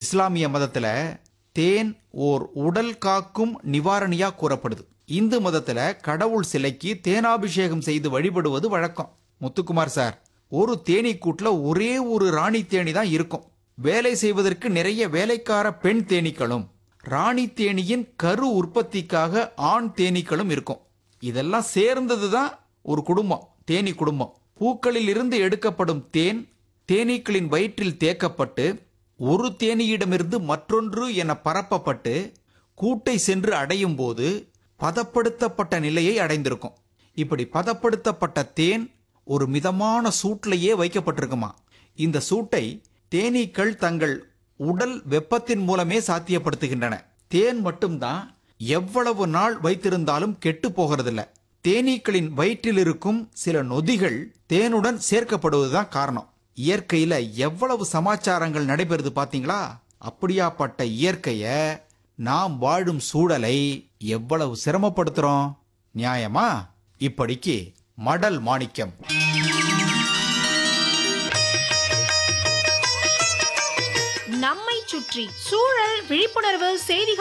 இஸ்லாமிய மதத்துல தேன் ஓர் உடல் காக்கும் நிவாரணியா கூறப்படுது இந்து மதத்துல கடவுள் சிலைக்கு தேனாபிஷேகம் செய்து வழிபடுவது வழக்கம் முத்துக்குமார் சார் ஒரு தேனீக்கூட்டுல ஒரே ஒரு ராணி தேனி தான் இருக்கும் வேலை செய்வதற்கு நிறைய வேலைக்கார பெண் தேனீக்களும் ராணி தேனியின் கரு உற்பத்திக்காக ஆண் தேனீக்களும் இருக்கும் இதெல்லாம் சேர்ந்தது தான் ஒரு குடும்பம் தேனீ குடும்பம் பூக்களில் இருந்து எடுக்கப்படும் தேன் தேனீக்களின் வயிற்றில் தேக்கப்பட்டு ஒரு தேனீயிடமிருந்து மற்றொன்று என பரப்பப்பட்டு கூட்டை சென்று அடையும் போது பதப்படுத்தப்பட்ட நிலையை அடைந்திருக்கும் இப்படி பதப்படுத்தப்பட்ட தேன் ஒரு மிதமான சூட்டிலேயே வைக்கப்பட்டிருக்குமா இந்த சூட்டை தேனீக்கள் தங்கள் உடல் வெப்பத்தின் மூலமே சாத்தியப்படுத்துகின்றன தேன் மட்டும்தான் எவ்வளவு நாள் வைத்திருந்தாலும் கெட்டு போகிறதில்ல தேனீக்களின் வயிற்றில் இருக்கும் சில நொதிகள் தேனுடன் சேர்க்கப்படுவதுதான் காரணம் இயற்கையில எவ்வளவு சமாச்சாரங்கள் நடைபெறுது பாத்தீங்களா அப்படியாப்பட்ட இயற்கைய நாம் வாழும் சூழலை எவ்வளவு சிரமப்படுத்துறோம் நியாயமா இப்படிக்கு மடல் மாணிக்கம் நம்மை சுற்றி சூழல் விழிப்புணர்வு செய்திகள்